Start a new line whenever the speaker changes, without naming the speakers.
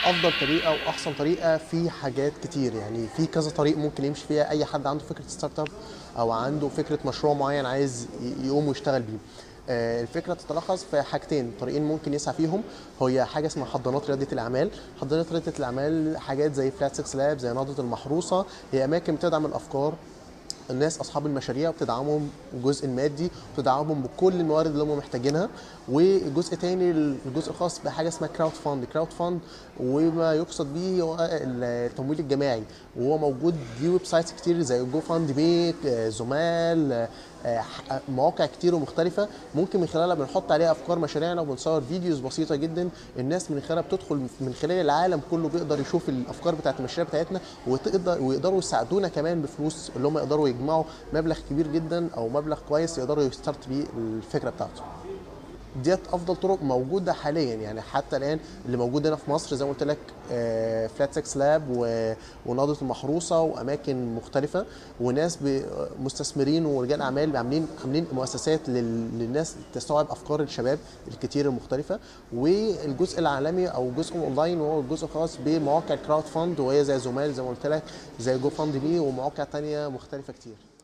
افضل طريقه واحسن طريقه في حاجات كتير يعني في كذا طريق ممكن يمشي فيها اي حد عنده فكره ستارت اب او عنده فكره مشروع معين عايز ي- يقوم ويشتغل بيه آه، الفكره تتلخص في حاجتين طريقين ممكن يسعى فيهم هي حاجه اسمها حضانات رياده الاعمال حضانات رياده الاعمال حاجات زي فلات 6 لاب زي نهضه المحروسه هي اماكن بتدعم الافكار الناس اصحاب المشاريع وبتدعمهم الجزء المادي وبتدعمهم بكل الموارد اللي هم محتاجينها والجزء تاني الجزء الخاص بحاجه اسمها كراود فاند كراود فاند وما يقصد به هو التمويل الجماعي وهو موجود دي ويب سايتس كتير زي جو فاند ميك آه، زمال آه، ح- مواقع كتير ومختلفه ممكن من خلالها بنحط عليها افكار مشاريعنا وبنصور فيديوز بسيطه جدا الناس من خلالها بتدخل من خلال العالم كله بيقدر يشوف الافكار بتاعت المشاريع بتاعتنا وتقدر ويقدروا يساعدونا كمان بفلوس اللي هم يقدروا يجمعوا مبلغ كبير جدا او مبلغ كويس يقدروا يستارت بيه الفكره بتاعته ديت افضل طرق موجوده حاليا يعني حتى الان اللي موجود هنا في مصر زي ما قلت لك فلات 6 لاب ونهضه المحروسه واماكن مختلفه وناس ب- مستثمرين ورجال اعمال عاملين عاملين مؤسسات لل- للناس تستوعب افكار الشباب الكتير المختلفه والجزء العالمي او الجزء الاونلاين وهو الجزء الخاص بمواقع الكراود فاند وهي زي زمال زي ما قلت لك زي جو فاند مي ومواقع تانية مختلفه كتير